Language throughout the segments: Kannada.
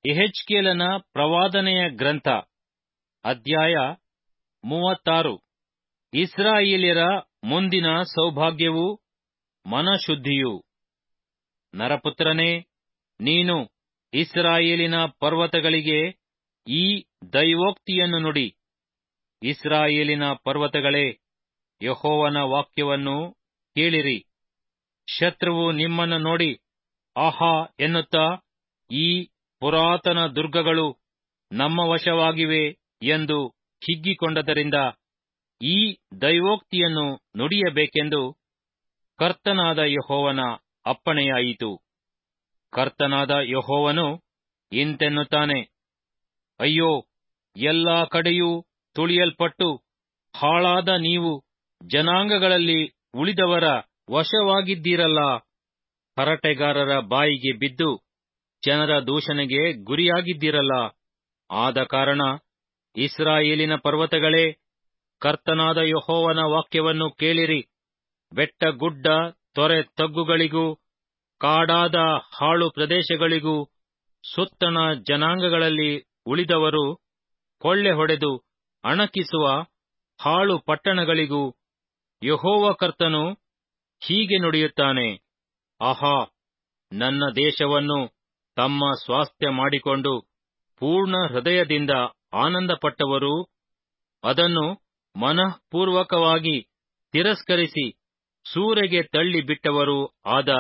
ಎಹೆಚ್ಕೇಲನ ಪ್ರವಾದನೆಯ ಗ್ರಂಥ ಅಧ್ಯಾಯ ಮೂವತ್ತಾರು ಇಸ್ರಾಯೇಲ್ಯರ ಮುಂದಿನ ಸೌಭಾಗ್ಯವೂ ಮನಶುದ್ಧಿಯೂ ನರಪುತ್ರನೇ ನೀನು ಇಸ್ರಾಯೇಲಿನ ಪರ್ವತಗಳಿಗೆ ಈ ದೈವೋಕ್ತಿಯನ್ನು ನುಡಿ ಇಸ್ರಾಯೇಲಿನ ಪರ್ವತಗಳೇ ಯೆಹೋವನ ವಾಕ್ಯವನ್ನು ಕೇಳಿರಿ ಶತ್ರುವು ನಿಮ್ಮನ್ನು ನೋಡಿ ಆಹಾ ಎನ್ನುತ್ತಾ ಈ ಪುರಾತನ ದುರ್ಗಗಳು ನಮ್ಮ ವಶವಾಗಿವೆ ಎಂದು ಹಿಗ್ಗಿಕೊಂಡದರಿಂದ ಈ ದೈವೋಕ್ತಿಯನ್ನು ನುಡಿಯಬೇಕೆಂದು ಕರ್ತನಾದ ಯೆಹೋವನ ಅಪ್ಪಣೆಯಾಯಿತು ಕರ್ತನಾದ ಯೆಹೋವನು ಇಂತೆನ್ನುತ್ತಾನೆ ಅಯ್ಯೋ ಎಲ್ಲಾ ಕಡೆಯೂ ತುಳಿಯಲ್ಪಟ್ಟು ಹಾಳಾದ ನೀವು ಜನಾಂಗಗಳಲ್ಲಿ ಉಳಿದವರ ವಶವಾಗಿದ್ದೀರಲ್ಲ ಹರಟೆಗಾರರ ಬಾಯಿಗೆ ಬಿದ್ದು ಜನರ ದೂಷಣೆಗೆ ಗುರಿಯಾಗಿದ್ದೀರಲ್ಲ ಆದ ಕಾರಣ ಇಸ್ರಾಯೇಲಿನ ಪರ್ವತಗಳೇ ಕರ್ತನಾದ ಯೆಹೋವನ ವಾಕ್ಯವನ್ನು ಕೇಳಿರಿ ಬೆಟ್ಟ ಗುಡ್ಡ ತೊರೆ ತಗ್ಗುಗಳಿಗೂ ಕಾಡಾದ ಹಾಳು ಪ್ರದೇಶಗಳಿಗೂ ಸುತ್ತಣ ಜನಾಂಗಗಳಲ್ಲಿ ಉಳಿದವರು ಕೊಳ್ಳೆ ಹೊಡೆದು ಅಣಕಿಸುವ ಹಾಳು ಪಟ್ಟಣಗಳಿಗೂ ಯೆಹೋವ ಕರ್ತನು ಹೀಗೆ ನುಡಿಯುತ್ತಾನೆ ಆಹಾ ನನ್ನ ದೇಶವನ್ನು ತಮ್ಮ ಸ್ವಾಸ್ಥ್ಯ ಮಾಡಿಕೊಂಡು ಪೂರ್ಣ ಹೃದಯದಿಂದ ಆನಂದಪಟ್ಟವರು ಅದನ್ನು ಮನಃಪೂರ್ವಕವಾಗಿ ತಿರಸ್ಕರಿಸಿ ಸೂರೆಗೆ ತಳ್ಳಿ ಬಿಟ್ಟವರು ಆದ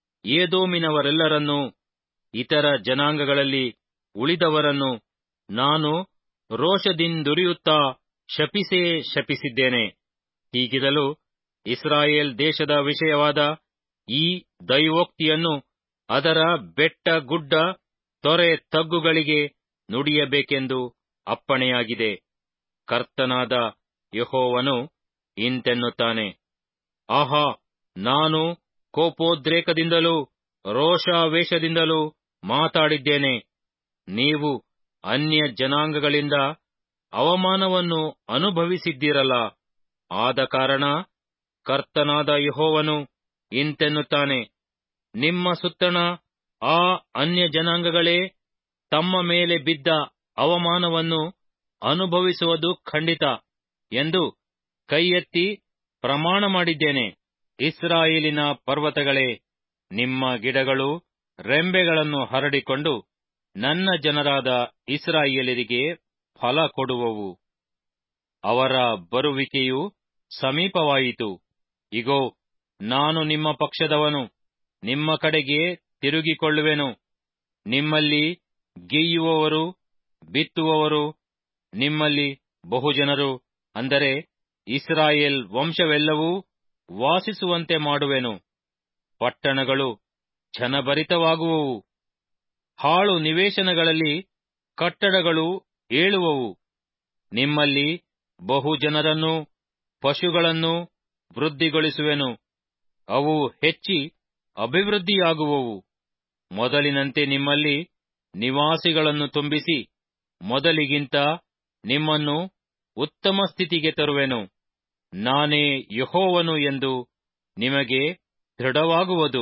ಏದೋಮಿನವರೆಲ್ಲರನ್ನೂ ಇತರ ಜನಾಂಗಗಳಲ್ಲಿ ಉಳಿದವರನ್ನು ನಾನು ರೋಷದಿಂದುರಿಯುತ್ತಾ ಶಪಿಸೇ ಶಪಿಸಿದ್ದೇನೆ ಹೀಗಿರಲು ಇಸ್ರಾಯೇಲ್ ದೇಶದ ವಿಷಯವಾದ ಈ ದೈವೋಕ್ತಿಯನ್ನು ಅದರ ಬೆಟ್ಟ ಗುಡ್ಡ ತೊರೆ ತಗ್ಗುಗಳಿಗೆ ನುಡಿಯಬೇಕೆಂದು ಅಪ್ಪಣೆಯಾಗಿದೆ ಕರ್ತನಾದ ಯೆಹೋವನು ಇಂತೆನ್ನುತ್ತಾನೆ ಆಹಾ ನಾನು ಕೋಪೋದ್ರೇಕದಿಂದಲೂ ರೋಷಾವೇಶದಿಂದಲೂ ಮಾತಾಡಿದ್ದೇನೆ ನೀವು ಅನ್ಯ ಜನಾಂಗಗಳಿಂದ ಅವಮಾನವನ್ನು ಅನುಭವಿಸಿದ್ದೀರಲ್ಲ ಆದ ಕಾರಣ ಕರ್ತನಾದ ಯೆಹೋವನು ಇಂತೆನ್ನುತ್ತಾನೆ ನಿಮ್ಮ ಸುತ್ತಣ ಆ ಅನ್ಯ ಜನಾಂಗಗಳೇ ತಮ್ಮ ಮೇಲೆ ಬಿದ್ದ ಅವಮಾನವನ್ನು ಅನುಭವಿಸುವುದು ಖಂಡಿತ ಎಂದು ಕೈಯೆತ್ತಿ ಪ್ರಮಾಣ ಮಾಡಿದ್ದೇನೆ ಇಸ್ರಾಯೇಲಿನ ಪರ್ವತಗಳೇ ನಿಮ್ಮ ಗಿಡಗಳು ರೆಂಬೆಗಳನ್ನು ಹರಡಿಕೊಂಡು ನನ್ನ ಜನರಾದ ಇಸ್ರಾಯೇಲರಿಗೆ ಫಲ ಕೊಡುವವು ಅವರ ಬರುವಿಕೆಯು ಸಮೀಪವಾಯಿತು ಇಗೋ ನಾನು ನಿಮ್ಮ ಪಕ್ಷದವನು ನಿಮ್ಮ ಕಡೆಗೆ ತಿರುಗಿಕೊಳ್ಳುವೆನು ನಿಮ್ಮಲ್ಲಿ ಗೆಯ್ಯುವವರು ಬಿತ್ತುವವರು ನಿಮ್ಮಲ್ಲಿ ಬಹುಜನರು ಅಂದರೆ ಇಸ್ರಾಯೇಲ್ ವಂಶವೆಲ್ಲವೂ ವಾಸಿಸುವಂತೆ ಮಾಡುವೆನು ಪಟ್ಟಣಗಳು ಜನಭರಿತವಾಗುವವು ಹಾಳು ನಿವೇಶನಗಳಲ್ಲಿ ಕಟ್ಟಡಗಳು ಏಳುವವು ನಿಮ್ಮಲ್ಲಿ ಬಹುಜನರನ್ನೂ ಪಶುಗಳನ್ನೂ ವೃದ್ಧಿಗೊಳಿಸುವೆನು ಅವು ಹೆಚ್ಚಿ ಅಭಿವೃದ್ಧಿಯಾಗುವವು ಮೊದಲಿನಂತೆ ನಿಮ್ಮಲ್ಲಿ ನಿವಾಸಿಗಳನ್ನು ತುಂಬಿಸಿ ಮೊದಲಿಗಿಂತ ನಿಮ್ಮನ್ನು ಉತ್ತಮ ಸ್ಥಿತಿಗೆ ತರುವೆನು ನಾನೇ ಯೆಹೋವನು ಎಂದು ನಿಮಗೆ ದೃಢವಾಗುವುದು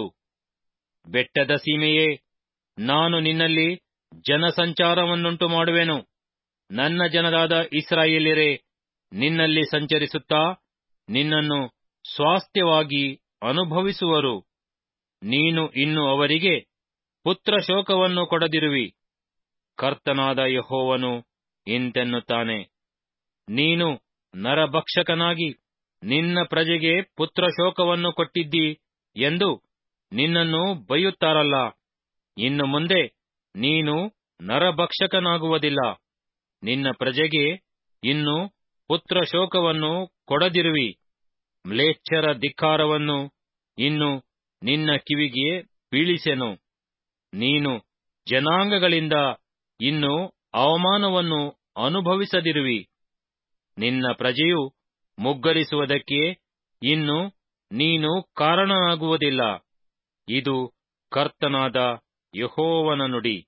ಬೆಟ್ಟದ ಸೀಮೆಯೇ ನಾನು ನಿನ್ನಲ್ಲಿ ಜನಸಂಚಾರವನ್ನುಂಟು ಮಾಡುವೆನು ನನ್ನ ಜನರಾದ ಇಸ್ರಾಯೇಲ್ಯರೇ ನಿನ್ನಲ್ಲಿ ಸಂಚರಿಸುತ್ತಾ ನಿನ್ನನ್ನು ಸ್ವಾಸ್ಥ್ಯವಾಗಿ ಅನುಭವಿಸುವರು ನೀನು ಇನ್ನು ಅವರಿಗೆ ಪುತ್ರ ಶೋಕವನ್ನು ಕೊಡದಿರುವಿ ಕರ್ತನಾದ ಯಹೋವನು ಇಂತೆನ್ನುತ್ತಾನೆ ನೀನು ನರಭಕ್ಷಕನಾಗಿ ನಿನ್ನ ಪ್ರಜೆಗೆ ಪುತ್ರ ಶೋಕವನ್ನು ಕೊಟ್ಟಿದ್ದಿ ಎಂದು ನಿನ್ನನ್ನು ಬೈಯುತ್ತಾರಲ್ಲ ಇನ್ನು ಮುಂದೆ ನೀನು ನರಭಕ್ಷಕನಾಗುವುದಿಲ್ಲ ನಿನ್ನ ಪ್ರಜೆಗೆ ಇನ್ನು ಪುತ್ರ ಶೋಕವನ್ನು ಕೊಡದಿರುವಿ ಮ್ಲೇಚ್ಛರ ಧಿಕ್ಕಾರವನ್ನು ಇನ್ನು ನಿನ್ನ ಕಿವಿಗೆ ಬೀಳಿಸೆನು ನೀನು ಜನಾಂಗಗಳಿಂದ ಇನ್ನು ಅವಮಾನವನ್ನು ಅನುಭವಿಸದಿರುವಿ ನಿನ್ನ ಪ್ರಜೆಯು ಮುಗ್ಗರಿಸುವುದಕ್ಕೆ ಇನ್ನು ನೀನು ಕಾರಣನಾಗುವುದಿಲ್ಲ ಇದು ಕರ್ತನಾದ ಯಹೋವನ ನುಡಿ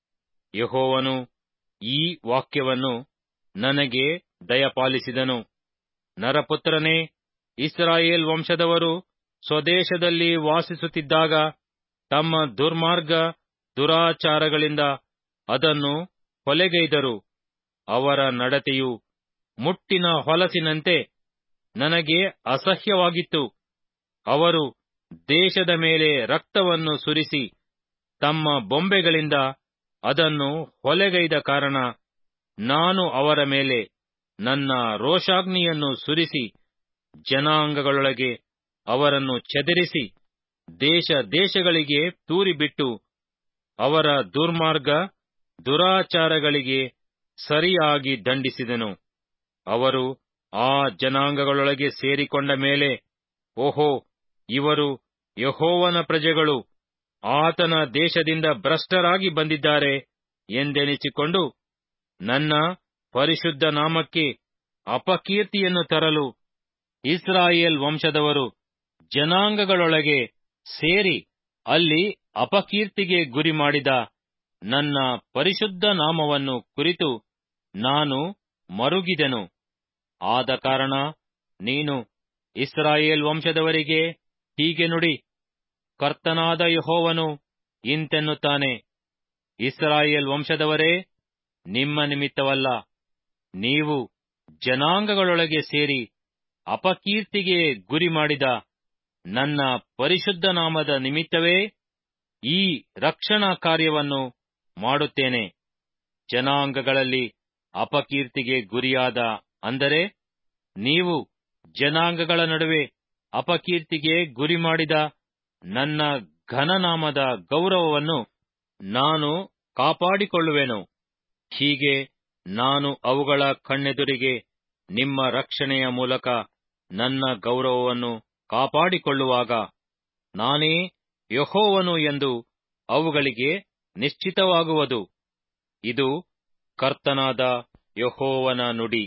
ಯಹೋವನು ಈ ವಾಕ್ಯವನ್ನು ನನಗೆ ದಯಪಾಲಿಸಿದನು ನರಪುತ್ರನೇ ಇಸ್ರಾಯೇಲ್ ವಂಶದವರು ಸ್ವದೇಶದಲ್ಲಿ ವಾಸಿಸುತ್ತಿದ್ದಾಗ ತಮ್ಮ ದುರ್ಮಾರ್ಗ ದುರಾಚಾರಗಳಿಂದ ಅದನ್ನು ಹೊಲೆಗೈದರು ಅವರ ನಡತೆಯು ಮುಟ್ಟಿನ ಹೊಲಸಿನಂತೆ ನನಗೆ ಅಸಹ್ಯವಾಗಿತ್ತು ಅವರು ದೇಶದ ಮೇಲೆ ರಕ್ತವನ್ನು ಸುರಿಸಿ ತಮ್ಮ ಬೊಂಬೆಗಳಿಂದ ಅದನ್ನು ಹೊಲೆಗೈದ ಕಾರಣ ನಾನು ಅವರ ಮೇಲೆ ನನ್ನ ರೋಷಾಗ್ನಿಯನ್ನು ಸುರಿಸಿ ಜನಾಂಗಗಳೊಳಗೆ ಅವರನ್ನು ಚದರಿಸಿ ದೇಶ ದೇಶಗಳಿಗೆ ತೂರಿಬಿಟ್ಟು ಅವರ ದುರ್ಮಾರ್ಗ ದುರಾಚಾರಗಳಿಗೆ ಸರಿಯಾಗಿ ದಂಡಿಸಿದೆನು ಅವರು ಆ ಜನಾಂಗಗಳೊಳಗೆ ಸೇರಿಕೊಂಡ ಮೇಲೆ ಓಹೋ ಇವರು ಯಹೋವನ ಪ್ರಜೆಗಳು ಆತನ ದೇಶದಿಂದ ಭ್ರಷ್ಟರಾಗಿ ಬಂದಿದ್ದಾರೆ ಎಂದೆನಿಸಿಕೊಂಡು ನನ್ನ ಪರಿಶುದ್ಧ ನಾಮಕ್ಕೆ ಅಪಕೀರ್ತಿಯನ್ನು ತರಲು ಇಸ್ರಾಯೇಲ್ ವಂಶದವರು ಜನಾಂಗಗಳೊಳಗೆ ಸೇರಿ ಅಲ್ಲಿ ಅಪಕೀರ್ತಿಗೆ ಗುರಿ ಮಾಡಿದ ನನ್ನ ಪರಿಶುದ್ಧ ನಾಮವನ್ನು ಕುರಿತು ನಾನು ಮರುಗಿದೆನು ಆದ ಕಾರಣ ನೀನು ಇಸ್ರಾಯೇಲ್ ವಂಶದವರಿಗೆ ಹೀಗೆ ನುಡಿ ಕರ್ತನಾದ ಯಹೋವನು ಇಂತೆನ್ನುತ್ತಾನೆ ಇಸ್ರಾಯೇಲ್ ವಂಶದವರೇ ನಿಮ್ಮ ನಿಮಿತ್ತವಲ್ಲ ನೀವು ಜನಾಂಗಗಳೊಳಗೆ ಸೇರಿ ಅಪಕೀರ್ತಿಗೆ ಗುರಿ ಮಾಡಿದ ನನ್ನ ಪರಿಶುದ್ಧ ನಾಮದ ನಿಮಿತ್ತವೇ ಈ ರಕ್ಷಣಾ ಕಾರ್ಯವನ್ನು ಮಾಡುತ್ತೇನೆ ಜನಾಂಗಗಳಲ್ಲಿ ಅಪಕೀರ್ತಿಗೆ ಗುರಿಯಾದ ಅಂದರೆ ನೀವು ಜನಾಂಗಗಳ ನಡುವೆ ಅಪಕೀರ್ತಿಗೆ ಗುರಿ ಮಾಡಿದ ನನ್ನ ಘನನಾಮದ ಗೌರವವನ್ನು ನಾನು ಕಾಪಾಡಿಕೊಳ್ಳುವೆನು ಹೀಗೆ ನಾನು ಅವುಗಳ ಕಣ್ಣೆದುರಿಗೆ ನಿಮ್ಮ ರಕ್ಷಣೆಯ ಮೂಲಕ ನನ್ನ ಗೌರವವನ್ನು ಕಾಪಾಡಿಕೊಳ್ಳುವಾಗ ನಾನೇ ಯಹೋವನು ಎಂದು ಅವುಗಳಿಗೆ ನಿಶ್ಚಿತವಾಗುವುದು ಇದು ಕರ್ತನಾದ ಯಹೋವನ ನುಡಿ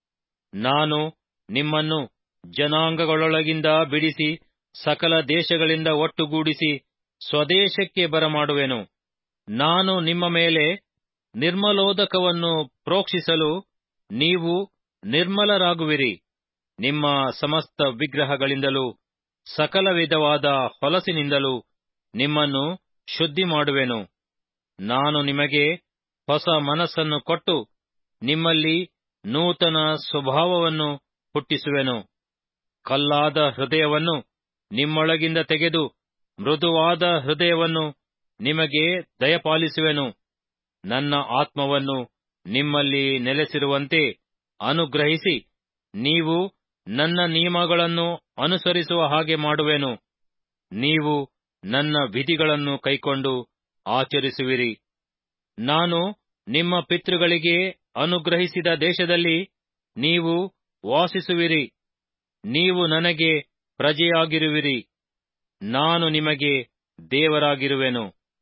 ನಾನು ನಿಮ್ಮನ್ನು ಜನಾಂಗಗಳೊಳಗಿಂದ ಬಿಡಿಸಿ ಸಕಲ ದೇಶಗಳಿಂದ ಒಟ್ಟುಗೂಡಿಸಿ ಸ್ವದೇಶಕ್ಕೆ ಬರಮಾಡುವೆನು ನಾನು ನಿಮ್ಮ ಮೇಲೆ ನಿರ್ಮಲೋದಕವನ್ನು ಪ್ರೋಕ್ಷಿಸಲು ನೀವು ನಿರ್ಮಲರಾಗುವಿರಿ ನಿಮ್ಮ ಸಮಸ್ತ ವಿಗ್ರಹಗಳಿಂದಲೂ ಸಕಲ ವಿಧವಾದ ಹೊಲಸಿನಿಂದಲೂ ನಿಮ್ಮನ್ನು ಶುದ್ಧಿ ಮಾಡುವೆನು ನಾನು ನಿಮಗೆ ಹೊಸ ಮನಸ್ಸನ್ನು ಕೊಟ್ಟು ನಿಮ್ಮಲ್ಲಿ ನೂತನ ಸ್ವಭಾವವನ್ನು ಹುಟ್ಟಿಸುವೆನು ಕಲ್ಲಾದ ಹೃದಯವನ್ನು ನಿಮ್ಮೊಳಗಿಂದ ತೆಗೆದು ಮೃದುವಾದ ಹೃದಯವನ್ನು ನಿಮಗೆ ದಯಪಾಲಿಸುವೆನು ನನ್ನ ಆತ್ಮವನ್ನು ನಿಮ್ಮಲ್ಲಿ ನೆಲೆಸಿರುವಂತೆ ಅನುಗ್ರಹಿಸಿ ನೀವು ನನ್ನ ನಿಯಮಗಳನ್ನು ಅನುಸರಿಸುವ ಹಾಗೆ ಮಾಡುವೆನು ನೀವು ನನ್ನ ವಿಧಿಗಳನ್ನು ಕೈಕೊಂಡು ಆಚರಿಸುವಿರಿ ನಾನು ನಿಮ್ಮ ಪಿತೃಗಳಿಗೆ ಅನುಗ್ರಹಿಸಿದ ದೇಶದಲ್ಲಿ ನೀವು ವಾಸಿಸುವಿರಿ ನೀವು ನನಗೆ ಪ್ರಜೆಯಾಗಿರುವಿರಿ ನಾನು ನಿಮಗೆ ದೇವರಾಗಿರುವೆನು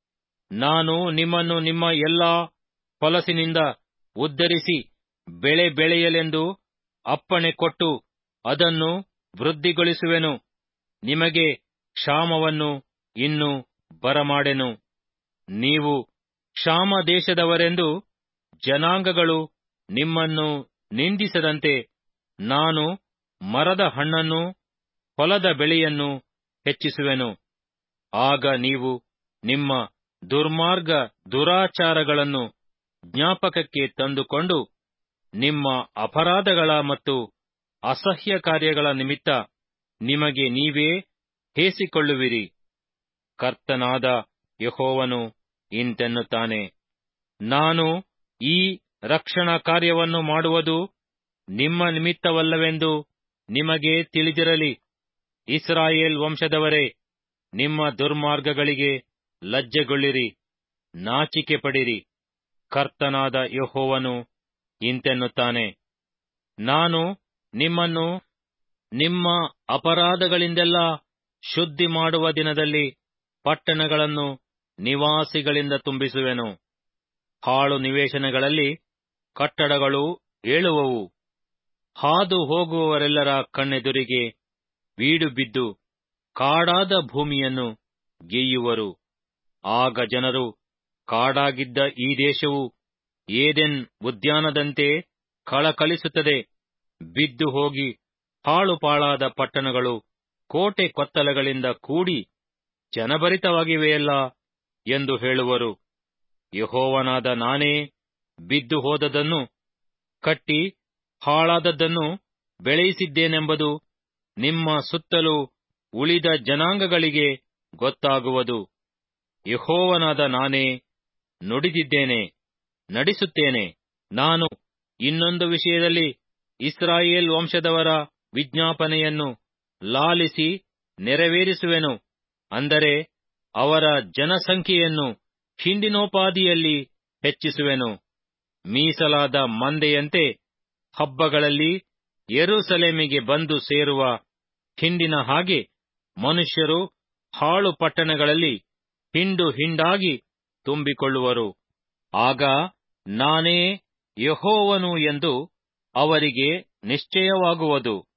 ನಾನು ನಿಮ್ಮನ್ನು ನಿಮ್ಮ ಎಲ್ಲಾ ಹೊಲಸಿನಿಂದ ಉದ್ಧರಿಸಿ ಬೆಳೆ ಬೆಳೆಯಲೆಂದು ಅಪ್ಪಣೆ ಕೊಟ್ಟು ಅದನ್ನು ವೃದ್ಧಿಗೊಳಿಸುವೆನು ನಿಮಗೆ ಕ್ಷಾಮವನ್ನು ಇನ್ನು ಬರಮಾಡೆನು ನೀವು ಕ್ಷಾಮ ದೇಶದವರೆಂದು ಜನಾಂಗಗಳು ನಿಮ್ಮನ್ನು ನಿಂದಿಸದಂತೆ ನಾನು ಮರದ ಹಣ್ಣನ್ನು ಹೊಲದ ಬೆಳೆಯನ್ನು ಹೆಚ್ಚಿಸುವೆನು ಆಗ ನೀವು ನಿಮ್ಮ ದುರ್ಮಾರ್ಗ ದುರಾಚಾರಗಳನ್ನು ಜ್ಞಾಪಕಕ್ಕೆ ತಂದುಕೊಂಡು ನಿಮ್ಮ ಅಪರಾಧಗಳ ಮತ್ತು ಅಸಹ್ಯ ಕಾರ್ಯಗಳ ನಿಮಿತ್ತ ನಿಮಗೆ ನೀವೇ ಹೇಸಿಕೊಳ್ಳುವಿರಿ ಕರ್ತನಾದ ಯಹೋವನು ಇಂತೆನ್ನುತ್ತಾನೆ ನಾನು ಈ ರಕ್ಷಣಾ ಕಾರ್ಯವನ್ನು ಮಾಡುವುದು ನಿಮ್ಮ ನಿಮಿತ್ತವಲ್ಲವೆಂದು ನಿಮಗೆ ತಿಳಿದಿರಲಿ ಇಸ್ರಾಯೇಲ್ ವಂಶದವರೇ ನಿಮ್ಮ ದುರ್ಮಾರ್ಗಗಳಿಗೆ ಲಜ್ಜೆಗೊಳ್ಳಿರಿ ನಾಚಿಕೆ ಪಡಿರಿ ಕರ್ತನಾದ ಯಹೋವನು ಇಂತೆನ್ನುತ್ತಾನೆ ನಾನು ನಿಮ್ಮನ್ನು ನಿಮ್ಮ ಅಪರಾಧಗಳಿಂದೆಲ್ಲ ಶುದ್ಧಿ ಮಾಡುವ ದಿನದಲ್ಲಿ ಪಟ್ಟಣಗಳನ್ನು ನಿವಾಸಿಗಳಿಂದ ತುಂಬಿಸುವೆನು ಹಾಳು ನಿವೇಶನಗಳಲ್ಲಿ ಕಟ್ಟಡಗಳು ಏಳುವವು ಹಾದು ಹೋಗುವವರೆಲ್ಲರ ಕಣ್ಣೆದುರಿಗೆ ಬೀಡು ಬಿದ್ದು ಕಾಡಾದ ಭೂಮಿಯನ್ನು ಗೆಯ್ಯುವರು ಆಗ ಜನರು ಕಾಡಾಗಿದ್ದ ಈ ದೇಶವು ಏದೆನ್ ಉದ್ಯಾನದಂತೆ ಕಳಕಳಿಸುತ್ತದೆ ಬಿದ್ದು ಹೋಗಿ ಹಾಳುಪಾಳಾದ ಪಟ್ಟಣಗಳು ಕೋಟೆ ಕೊತ್ತಲಗಳಿಂದ ಕೂಡಿ ಜನಭರಿತವಾಗಿವೆಯಲ್ಲ ಎಂದು ಹೇಳುವರು ಯಹೋವನಾದ ನಾನೇ ಬಿದ್ದು ಹೋದದನ್ನು ಕಟ್ಟಿ ಹಾಳಾದದ್ದನ್ನು ಬೆಳೆಯಿಸಿದ್ದೇನೆಂಬುದು ನಿಮ್ಮ ಸುತ್ತಲೂ ಉಳಿದ ಜನಾಂಗಗಳಿಗೆ ಗೊತ್ತಾಗುವುದು ಯಹೋವನಾದ ನಾನೇ ನುಡಿದಿದ್ದೇನೆ ನಡೆಸುತ್ತೇನೆ ನಾನು ಇನ್ನೊಂದು ವಿಷಯದಲ್ಲಿ ಇಸ್ರಾಯೇಲ್ ವಂಶದವರ ವಿಜ್ಞಾಪನೆಯನ್ನು ಲಾಲಿಸಿ ನೆರವೇರಿಸುವೆನು ಅಂದರೆ ಅವರ ಜನಸಂಖ್ಯೆಯನ್ನು ಹಿಂಡಿನೋಪಾದಿಯಲ್ಲಿ ಹೆಚ್ಚಿಸುವೆನು ಮೀಸಲಾದ ಮಂದೆಯಂತೆ ಹಬ್ಬಗಳಲ್ಲಿ ಯೆರೂಸಲೇಮಿಗೆ ಬಂದು ಸೇರುವ ಹಿಂಡಿನ ಹಾಗೆ ಮನುಷ್ಯರು ಹಾಳು ಪಟ್ಟಣಗಳಲ್ಲಿ ಹಿಂಡು ಹಿಂಡಾಗಿ ತುಂಬಿಕೊಳ್ಳುವರು ಆಗ ನಾನೇ ಯಹೋವನು ಎಂದು ಅವರಿಗೆ ನಿಶ್ಚಯವಾಗುವುದು